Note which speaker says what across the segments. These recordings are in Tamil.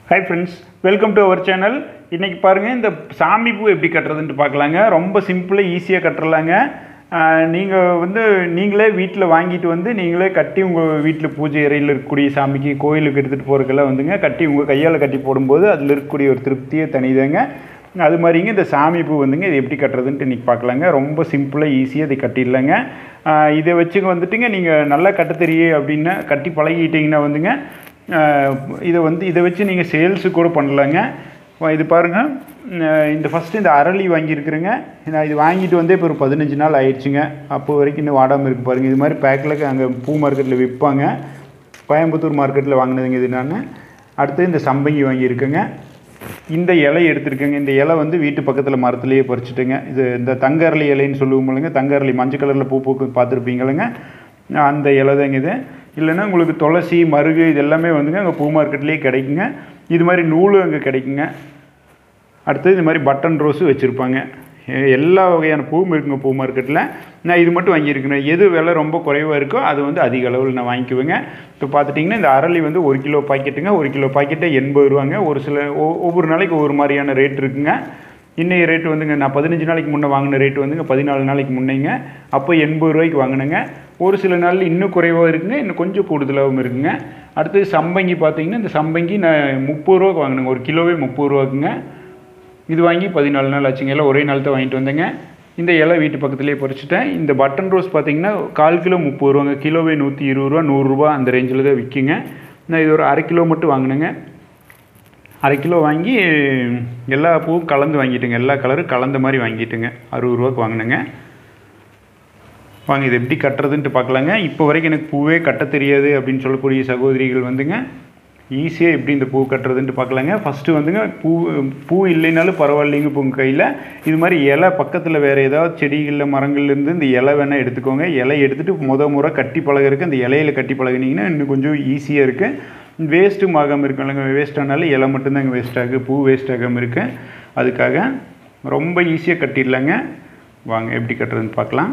Speaker 1: hi friends welcome to our channel இன்றைக்கி பாருங்கள் இந்த சாமி பூ எப்படி கட்டுறதுன்ட்டு பார்க்கலாங்க ரொம்ப சிம்பிளாக ஈஸியாக கட்டுறலாங்க நீங்கள் வந்து நீங்களே வீட்டில் வாங்கிட்டு வந்து நீங்களே கட்டி உங்கள் வீட்டில் பூஜை அறையில் இருக்கக்கூடிய சாமிக்கு கோயிலுக்கு எடுத்துகிட்டு போகிறதுக்கெல்லாம் வந்துங்க கட்டி உங்கள் கையால் கட்டி போடும்போது அதில் இருக்கக்கூடிய ஒரு திருப்தியே தனிதாங்க அது மாதிரிங்க இந்த சாமி பூ வந்துங்க இது எப்படி கட்டுறதுன்ட்டு இன்றைக்கி பார்க்கலாங்க ரொம்ப சிம்பிளாக ஈஸியாக இதை கட்டிடலாங்க ஆஹ் இதை வச்சுங்க வந்துட்டுங்க நீங்கள் நல்லா கட்ட தெரியும் அப்படின்னா கட்டி பழகிட்டீங்கன்னா வந்துங்க ஆஹ் இதை வந்து இதை வச்சு நீங்கள் சேல்ஸு கூட பண்ணலாங்க வா- இது பாருங்கள் இந்த ஃபஸ்ட்டு இந்த அரளி வாங்கியிருக்கிறேங்க நான் இது வாங்கிட்டு வந்தே இப்போ ஒரு பதினஞ்சு நாள் ஆயிடுச்சுங்க அப்போ வரைக்கும் இன்னும் வாடாமல் இருக்கு பாருங்கள் இது மாதிரி பேக்கில் அங்கே பூ மார்க்கெட்டில் விற்பாங்க கோயம்புத்தூர் மார்க்கெட்டில் வாங்கினதுங்க இது நான் அடுத்து இந்த சம்பங்கி வாங்கியிருக்கேங்க இந்த இலை எடுத்திருக்கேங்க இந்த இலை வந்து வீட்டு பக்கத்தில் மரத்துலேயே பறிச்சுட்டுங்க இது இந்த தங்க அரளி இலைன்னு சொல்லுவோம் இல்லைங்க தங்க அரளி மஞ்சள் கலரில் பூ பூக்கு பார்த்துருப்பீங்களங்க அந்த இலை தாங்க இது இல்லைன்னா உங்களுக்கு துளசி மருகு இது எல்லாமே வந்துங்க அங்கே பூ மார்க்கெட்லேயே கிடைக்குங்க இது மாதிரி நூலும் அங்கே கிடைக்குங்க அடுத்தது இது மாதிரி பட்டன் ரோஸு வச்சுருப்பாங்க எ- எல்லா வகையான பூவும் இருக்குங்க பூ மார்க்கெட்டில் நான் இது மட்டும் வாங்கியிருக்கிறேன் எது விலை ரொம்ப குறைவாக இருக்கோ அது வந்து அதிக அளவில் நான் வாங்கிக்குவேங்க இப்போ பார்த்துட்டிங்கன்னா இந்த அரளி வந்து ஒரு கிலோ பாக்கெட்டுங்க ஒரு கிலோ பாக்கெட்டே எண்பது ரூபாங்க ஒரு சில ஒ- ஒவ்வொரு நாளைக்கு ஒவ்வொரு மாதிரியான ரேட் இருக்குங்க இன்னைய ரேட்டு வந்துங்க நான் பதினஞ்சு நாளைக்கு முன்னே வாங்கின ரேட்டு வந்துங்க பதினாலு நாளைக்கு முன்னேங்க அப்போ எண்பது ரூபாய்க்கு வாங்கினேங்க ஒரு சில நாளில் இன்னும் குறைவாக இருக்குங்க இன்னும் கொஞ்சம் கூடுதலாகவும் இருக்குங்க அடுத்தது சம்பங்கி பார்த்தீங்கன்னா இந்த சம்பங்கி நான் முப்பது ரூபாய்க்கு வாங்கினேங்க ஒரு கிலோவே முப்பது ரூபாக்குங்க இது வாங்கி பதினாலு நாள் ஆச்சுங்க எல்லாம் ஒரே நாள் தான் வாங்கிட்டு வந்தேங்க இந்த இலை வீட்டு பக்கத்துலேயே பறிச்சுட்டேன் இந்த பட்டன் ரோஸ் பார்த்தீங்கன்னா கால் கிலோ முப்பது ரூபாங்க கிலோவே நூற்றி இருபது ரூபா நூறுரூவா அந்த ரேஞ்சில் தான் விற்குங்க நான் இது ஒரு அரை கிலோ மட்டும் வாங்கினேங்க அரை கிலோ வாங்கி எல்லா பூவும் கலந்து வாங்கிட்டுங்க எல்லா கலரும் கலந்த மாதிரி வாங்கிட்டுங்க அறுபது ரூபாய்க்கு வாங்கினேங்க வாங்க இது எப்படி கட்டுறதுன்ட்டு பார்க்கலாங்க இப்போ வரைக்கும் எனக்கு பூவே கட்ட தெரியாது அப்படின்னு சொல்லக்கூடிய சகோதரிகள் வந்துங்க ஈஸியாக எப்படி இந்த பூ கட்டுறதுன்ட்டு பார்க்கலாங்க ஃபஸ்ட்டு வந்துங்க பூ பூ இல்லைனாலும் பரவாயில்லைங்க இப்போ உங்கள் கையில் இது மாதிரி இலை பக்கத்தில் வேறு ஏதாவது செடிகளில் மரங்கள்லேருந்து இந்த இலை வேணால் எடுத்துக்கோங்க இலை எடுத்துகிட்டு முத முறை கட்டி பழகிறதுக்கு அந்த இலையில கட்டி பழகுனீங்கன்னா இன்னும் கொஞ்சம் ஈஸியாக இருக்குது வேஸ்ட்டும் ஆகாமல் இருக்கும் இல்லைங்க வேஸ்ட் ஆனாலும் இலை மட்டும்தாங்க வேஸ்ட் ஆகுது பூ வேஸ்ட் ஆகாமல் இருக்கு அதுக்காக ரொம்ப ஈஸியாக கட்டிடலாங்க வாங்க எப்படி கட்டுறதுன்னு பார்க்கலாம்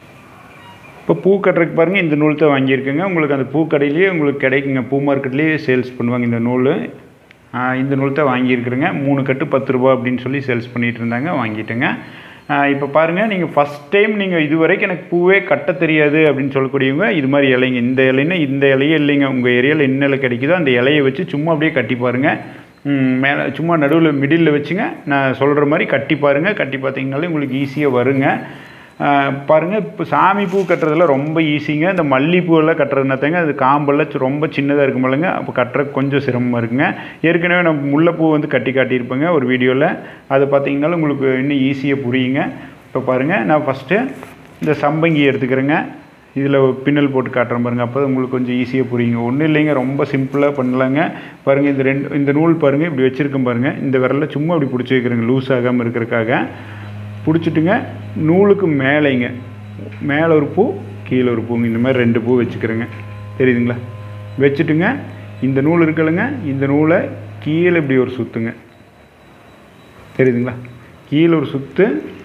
Speaker 1: இப்போ பூ கட்டுறதுக்கு பாருங்கள் இந்த நூல் தான் வாங்கியிருக்கேங்க உங்களுக்கு அந்த பூ கடையிலேயே உங்களுக்கு கிடைக்குங்க பூ மார்க்கெட்லேயே சேல்ஸ் பண்ணுவாங்க இந்த நூல் ஆ, இந்த நூல் தான் வாங்கியிருக்கிறேங்க மூணு கட்டு பத்து ரூபா அப்படின்னு சொல்லி சேல்ஸ் பண்ணிகிட்டு இருந்தாங்க வாங்கிட்டேங்க ஆ, இப்போ பாருங்கள் நீங்கள் ஃபஸ்ட் டைம் நீங்கள் இது வரைக்கும் எனக்கு பூவே கட்ட தெரியாது அப்படின்னு சொல்லக்கூடியவங்க இது மாதிரி இலைங்க இந்த இலைன்னா இந்த இலையே இல்லைங்க உங்கள் ஏரியாவில் என்ன இலை கிடைக்குதோ அந்த இலையை வச்சு சும்மா அப்படியே கட்டி பாருங்கள் ம், மேலே சும்மா நடுவில் மிடில் வச்சுங்க நான் சொல்கிற மாதிரி கட்டி பாருங்கள் கட்டி பார்த்தீங்கனாலே உங்களுக்கு ஈஸியாக வருங்க ஆஹ் பாருங்க இப்போ சாமி பூ கட்டுறதுல ரொம்ப ஈஸிங்க இந்த மல்லிப்பூவெல்லாம் கட்டுறதுனாத்தாங்க அது காம்பெல்லாம் சி- ரொம்ப சின்னதாக இருக்கும் இல்லைங்க அப்போ கட்டுறதுக்கு கொஞ்சம் சிரமமாக இருக்குங்க ஏற்கனவே நம்ம முல்லைப்பூ வந்து கட்டி காட்டியிருப்பேங்க ஒரு வீடியோவில் அதை பார்த்தீங்கனாலும் உங்களுக்கு இன்னும் ஈஸியாக புரியுங்க இப்போ பாருங்கள் நான் ஃபஸ்ட்டு இந்த சம்பங்கி எடுத்துக்கிறேங்க இதில் பின்னல் போட்டு காட்டுறேன் பாருங்கள் அப்போ உங்களுக்கு கொஞ்சம் ஈஸியாக புரியுங்க ஒன்றும் இல்லைங்க ரொம்ப சிம்பிளாக பண்ணலாங்க பாருங்கள் இந்த ரெண்டு இந்த நூல் பாருங்கள் இப்படி வச்சுருக்கேன் பாருங்கள் இந்த விரலில் சும்மா இப்படி பிடிச்சி வைக்கிறேங்க லூஸ் ஆகாமல் இருக்கிறதுக்காக பிடிச்சிட்டுங்க நூலுக்கு மேலேங்க மேலே ஒரு பூ கீழே ஒரு பூங்க இந்த மாதிரி ரெண்டு பூ வச்சுக்கிறேங்க தெரியுதுங்களா வச்சுட்டுங்க இந்த நூல் இருக்குல்லங்க இந்த நூலை கீழே இப்படி ஒரு சுற்றுங்க தெரியுதுங்களா கீழே ஒரு சுற்று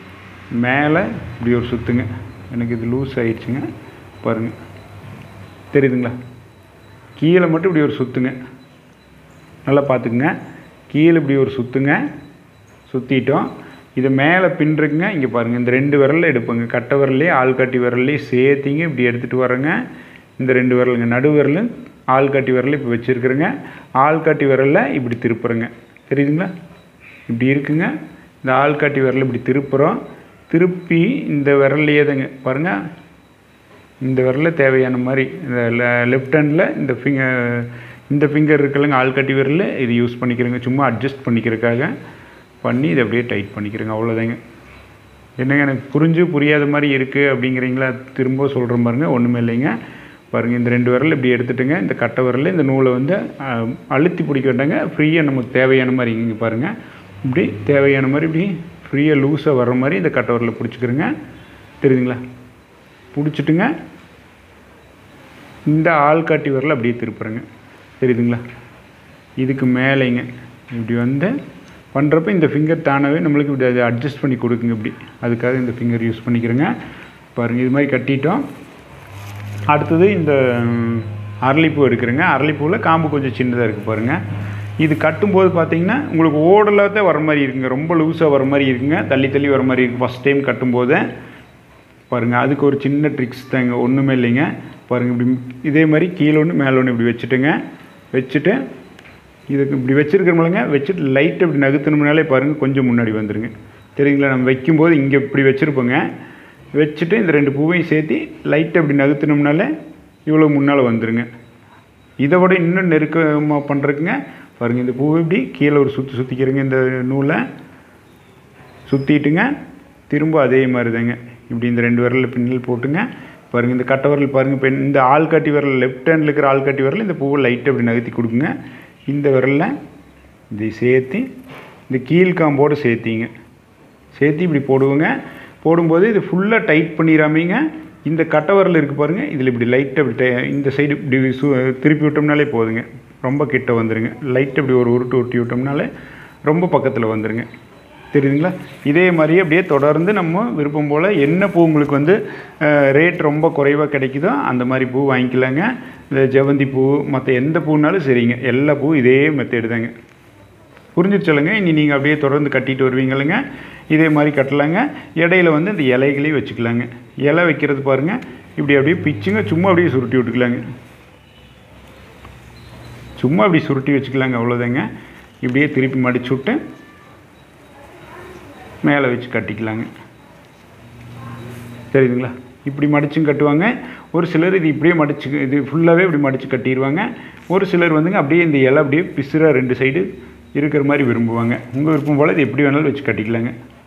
Speaker 1: மேலே இப்படி ஒரு சுற்றுங்க எனக்கு இது லூஸ் ஆயிடுச்சுங்க பாருங்கள் தெரியுதுங்களா கீழே மட்டும் இப்படி ஒரு சுற்றுங்க நல்லா பார்த்துக்குங்க கீழே இப்படி ஒரு சுற்றுங்க சுற்றிட்டோம் இதை மேலே பின்னுறதுங்க இங்கே பாருங்கள் இந்த ரெண்டு விரலில் எடுப்பேங்க கட்டை விரல்லே ஆள்காட்டி விரல்லே சேர்த்திங்க இப்படி எடுத்துகிட்டு வரேங்க இந்த ரெண்டு விரலுங்க நடு விரல் ஆள்காட்டி விரல் இப்போ வச்சுருக்குறேங்க ஆள்காட்டி விரலில் இப்படி திருப்புறேங்க தெரியுதுங்களா இப்படி இருக்குங்க இந்த ஆள்காட்டி விரல் இப்படி திருப்புறோம் திருப்பி இந்த விரல்லையே தாங்க பாருங்கள் இந்த விரலில் தேவையான மாதிரி இந்த லெஃப்ட் ஹேண்டில் இந்த ஃபிங்கர் இந்த ஃபிங்கர் இருக்குல்லங்க ஆள்காட்டி விரல் இது யூஸ் பண்ணிக்கிறேங்க சும்மா அட்ஜஸ்ட் பண்ணிக்கிறதுக்காக பண்ணி இதை அப்படியே டைட் பண்ணிக்கிறேங்க அவ்வளோதாங்க என்னங்க எனக்கு புரிஞ்சு புரியாத மாதிரி இருக்குது அப்படிங்கிறீங்களா திரும்ப சொல்கிற பாருங்க ஒன்றுமே இல்லைங்க பாருங்கள் இந்த ரெண்டு விரல் இப்படி எடுத்துட்டுங்க இந்த கட்டை விரல் இந்த நூலை வந்து அஹ், அழுத்தி பிடிக்க வேண்டாங்க ஃப்ரீயாக நமக்கு தேவையான மாதிரி இங்கே பாருங்கள் இப்படி தேவையான மாதிரி இப்படி ஃப்ரீயாக லூஸாக வர்ற மாதிரி இந்த கட்டை விரலை பிடிச்சிக்கிறேங்க தெரியுதுங்களா பிடிச்சிட்டுங்க இந்த ஆள்காட்டி விரல் அப்படியே திருப்புறேங்க தெரியுதுங்களா இதுக்கு மேலேங்க இப்படி வந்து பண்ணுறப்ப இந்த ஃபிங்கர் தானாகவே நம்மளுக்கு இப்படி அதை அட்ஜஸ்ட் பண்ணி கொடுக்குங்க இப்படி அதுக்காக இந்த ஃபிங்கர் யூஸ் பண்ணிக்கிறேங்க பாருங்கள் இது மாதிரி கட்டிட்டோம் அடுத்தது இந்த ம், அரளிப்பூ எடுக்கிறேங்க அரளிப்பூவில் காம்பு கொஞ்சம் சின்னதாக இருக்குது பாருங்கள் இது கட்டும்போது பார்த்தீங்கன்னா உங்களுக்கு ஓடலாக தான் வர மாதிரி இருக்குங்க ரொம்ப லூஸாக வர மாதிரி இருக்குங்க தள்ளி தள்ளி வர மாதிரி இருக்குது ஃபஸ்ட் டைம் கட்டும்போது பாருங்கள் அதுக்கு ஒரு சின்ன ட்ரிக்ஸ் தாங்க ஒன்றுமே இல்லைங்க பாருங்கள் இப்படி இதே மாதிரி கீழே ஒன்று மேலே ஒன்று இப்படி வச்சுட்டுங்க வச்சுட்டு இதுக்கு இப்படி வச்சுருக்கிறோம்லங்க வச்சுட்டு லைட்டை இப்படி நகர்த்தணும்னாலே பாருங்கள் கொஞ்சம் முன்னாடி வந்துருங்க தெரியுங்களா நம்ம வைக்கும்போது இங்கே இப்படி வச்சுருப்போங்க வச்சுட்டு இந்த ரெண்டு பூவையும் சேர்த்து லைட்டை இப்படி நகர்த்தினோம்னாலே இவ்வளோ முன்னால் வந்துருங்க இதை விட இன்னும் நெருக்கமாக பண்ணுறதுக்குங்க பாருங்கள் இந்த பூவை இப்படி கீழே ஒரு சுற்றி சுற்றிக்கிறங்க இந்த நூலை சுற்றிட்டுங்க திரும்ப அதே மாதிரி தாங்க இப்படி இந்த ரெண்டு விரலில் பின்னல் போட்டுங்க பாருங்கள் இந்த கட்டை விரல் பாருங்கள் இப்போ இந்த ஆள்காட்டி விரல் லெஃப்ட் ஹேண்டில் இருக்கிற ஆள்காட்டி விரல் இந்த பூவை லைட்டை அப்படி நகர்த்தி கொடுக்குங்க இந்த விரலில் இதை சேர்த்து இந்த கீழ்காம்போடு சேர்த்திங்க சேர்த்து இப்படி போடுவோங்க போடும்போது இது ஃபுல்லாக டைட் பண்ணிடாமீங்க இந்த கட்டை விரல் இருக்குது பாருங்கள் இதில் இப்படி லைட்டாக இப்படி டை- இந்த சைடு இப்படி சு திருப்பி விட்டோம்னாலே போதுங்க ரொம்ப கிட்ட வந்துருங்க லைட் இப்படி ஒரு உருட்டு ஒட்டி விட்டோம்னாலே ரொம்ப பக்கத்தில் வந்துருங்க தெரியுதுங்களா இதே மாதிரியே அப்படியே தொடர்ந்து நம்ம விருப்பம் போல் என்ன பூ உங்களுக்கு வந்து ரேட் ரொம்ப குறைவாக கிடைக்குதோ அந்த மாதிரி பூ வாங்கிக்கலாங்க இந்த ஜெவந்தி பூ மற்ற எந்த பூனாலும் சரிங்க எல்லா பூ இதே மெத்தேடு தாங்க புரிஞ்சிருச்சலுங்க இனி நீங்கள் அப்படியே தொடர்ந்து கட்டிட்டு வருவீங்களுங்க இதே மாதிரி கட்டலாங்க இடையில வந்து இந்த இலைகளையும் வச்சுக்கலாங்க இலை வைக்கிறது பாருங்கள் இப்படி அப்படியே பிச்சுங்க சும்மா அப்படியே சுருட்டி விட்டுக்கலாங்க சும்மா அப்படி சுருட்டி வச்சுக்கலாங்க அவ்வளோதாங்க இப்படியே திருப்பி மடிச்சு விட்டு மேலே வச்சு கட்டிக்கலாங்க தெரியுதுங்களா இப்படி மடிச்சும் கட்டுவாங்க ஒரு சிலர் இது இப்படியே மடிச்சு இது ஃபுல்லாகவே இப்படி மடித்து கட்டிடுவாங்க ஒரு சிலர் வந்துங்க அப்படியே இந்த இலை அப்படியே பிசுறா ரெண்டு சைடு இருக்கிற மாதிரி விரும்புவாங்க உங்கள் விருப்பம் போல் இது எப்படி வேணாலும் வச்சு கட்டிக்கலாங்க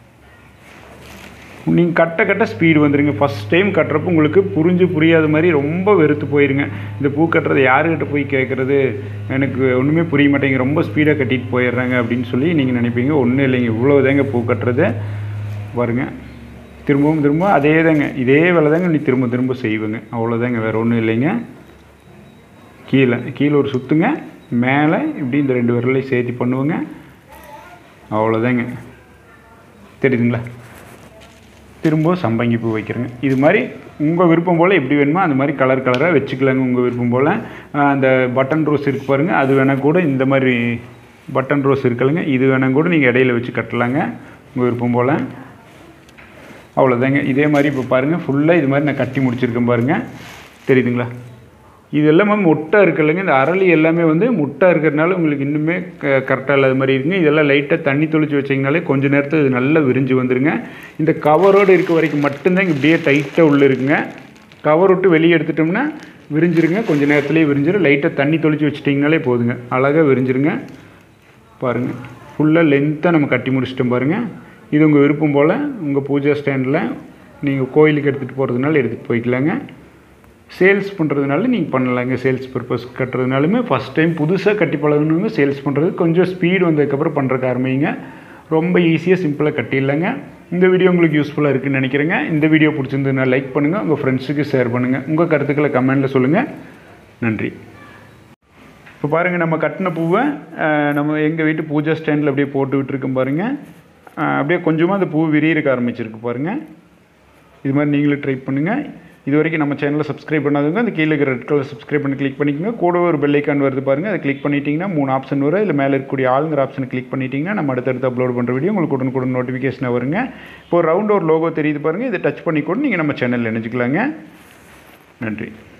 Speaker 1: நீங்கள் கட்ட கட்ட ஸ்பீடு வந்துடுங்க ஃபஸ்ட் டைம் கட்டுறப்போ உங்களுக்கு புரிஞ்சு புரியாத மாதிரி ரொம்ப வெறுத்து போயிருங்க இந்த பூ கட்டுறது யாருக்கிட்ட போய் கேட்குறது எனக்கு ஒன்றுமே புரிய மாட்டேங்க ரொம்ப ஸ்பீடாக கட்டிட்டு போயிடுறாங்க அப்படின்னு சொல்லி நீங்கள் நினைப்பீங்க ஒன்றும் இல்லைங்க இவ்வளோ தாங்க பூ கட்டுறது பாருங்க திரும்பவும் திரும்ப அதே தாங்க இதே வேலை தாங்க நீ திரும்ப திரும்ப செய்வேங்க அவ்வளோதாங்க வேறு ஒன்றும் இல்லைங்க கீழே கீழே ஒரு சுற்றுங்க மேலே இப்படி இந்த ரெண்டு விரலையும் சேர்த்து பண்ணுவோங்க அவ்வளோதாங்க தெரியுதுங்களா திரும்ப சம்பங்கி பூ வைக்கிறேங்க இது மாதிரி உங்கள் விருப்பம் போல் எப்படி வேணுமோ அந்த மாதிரி கலர் கலராக வச்சுக்கலாங்க உங்கள் விருப்பம் போல் அந்த பட்டன் ரோஸ் இருக்கு பாருங்கள் அது வேணால் கூட இந்த மாதிரி பட்டன் ரோஸ் இருக்குல்லங்க இது வேணால் கூட நீங்கள் இடையில வச்சு கட்டலாங்க உங்கள் விருப்பம் போல் அவ்வளோதாங்க இதே மாதிரி இப்போ பாருங்கள் ஃபுல்லாக இது மாதிரி நான் கட்டி முடிச்சிருக்கேன் பாருங்கள் தெரியுதுங்களா இது எல்லாமே முட்டை இருக்குல்லங்க இந்த அரளி எல்லாமே வந்து முட்டை இருக்கிறதுனால உங்களுக்கு இன்னுமே க கரெக்டாக இல்லாத மாதிரி இருக்குங்க இதெல்லாம் லைட்டாக தண்ணி தொளிச்சு வச்சிங்கனாலே கொஞ்ச நேரத்தில் இது நல்லா விரிஞ்சு வந்துருங்க இந்த கவரோடு இருக்க வரைக்கும் மட்டும்தான் இப்படியே டைட்டாக உள்ளே இருக்குங்க கவர் விட்டு வெளியே எடுத்துட்டோம்னா விரிஞ்சிருங்க கொஞ்ச நேரத்துலேயே விரிஞ்சிடும் லைட்டாக தண்ணி தொளிச்சு வச்சிட்டிங்கனாலே போதுங்க அழகாக விரிஞ்சிருங்க பாருங்கள் ஃபுல்லாக லென்த்தாக நம்ம கட்டி முடிச்சிட்டோம் பாருங்கள் இது உங்கள் விருப்பம் போல் உங்கள் பூஜா ஸ்டாண்டில் நீங்கள் கோயிலுக்கு எடுத்துகிட்டு போகிறதுனால எடுத்துகிட்டு போய்க்கலாங்க சேல்ஸ் பண்ணுறதுனால நீங்கள் பண்ணலாங்க சேல்ஸ் பர்பஸ் கட்டுறதுனாலுமே ஃபஸ்ட் டைம் புதுசாக கட்டி பழகணுங்க சேல்ஸ் பண்ணுறது கொஞ்சம் ஸ்பீடு வந்ததுக்கப்புறம் பண்ணுறக்கு ஆரம்பிங்க ரொம்ப ஈஸியாக சிம்பிளாக கட்டிடலாங்க இந்த வீடியோ உங்களுக்கு யூஸ்ஃபுல்லாக இருக்குன்னு நினைக்கிறேங்க இந்த வீடியோ பிடிச்சிருந்ததுன்னா லைக் பண்ணுங்கள் உங்கள் ஃப்ரெண்ட்ஸுக்கு ஷேர் பண்ணுங்கள் உங்கள் கருத்துக்களை கமெண்டில் சொல்லுங்கள் நன்றி இப்போ பாருங்கள் நம்ம கட்டின பூவை அஹ், நம்ம எங்கள் வீட்டு பூஜா ஸ்டாண்டில் அப்படியே போட்டு விட்டுருக்கோம் பாருங்கள் அஹ், அப்படியே கொஞ்சமாக அந்த பூ விரியறக்க ஆரம்பிச்சிருக்கு பாருங்கள் இது மாதிரி நீங்களும் ட்ரை பண்ணுங்கள் இது வரைக்கும் நம்ம சேனலை சப்ஸ்கிரைப் பண்ணாதவங்க அந்த கீழே இருக்கிற ரெட் கலர் சப்ஸ்கிரைப் பண்ணி கிளிக் பண்ணிக்கோங்க கூட ஒரு பெல் ஐக்கான் வருது பாருங்கள் அதை கிளிக் பண்ணிட்டீங்கன்னா மூணு ஆப்ஷன் வரும் இல்லை மேலே இருக்கக்கூடிய ஆளுங்கிற ஆப்ஷனை கிளிக் பண்ணிட்டீங்கன்னா நம்ம அடுத்தடுத்து அப்லோட் பண்ணுற வீடியோ உங்களுக்கு உடனுக்குடன் நோட்டிஃபிகேஷன் வருங்க இப்போ ரவுண்ட் ஒரு லோகோ தெரியுது பாருங்கள் இதை டச் பண்ணி கூட நீங்கள் நம்ம சேனலில் நினச்சிக்கலாங்க நன்றி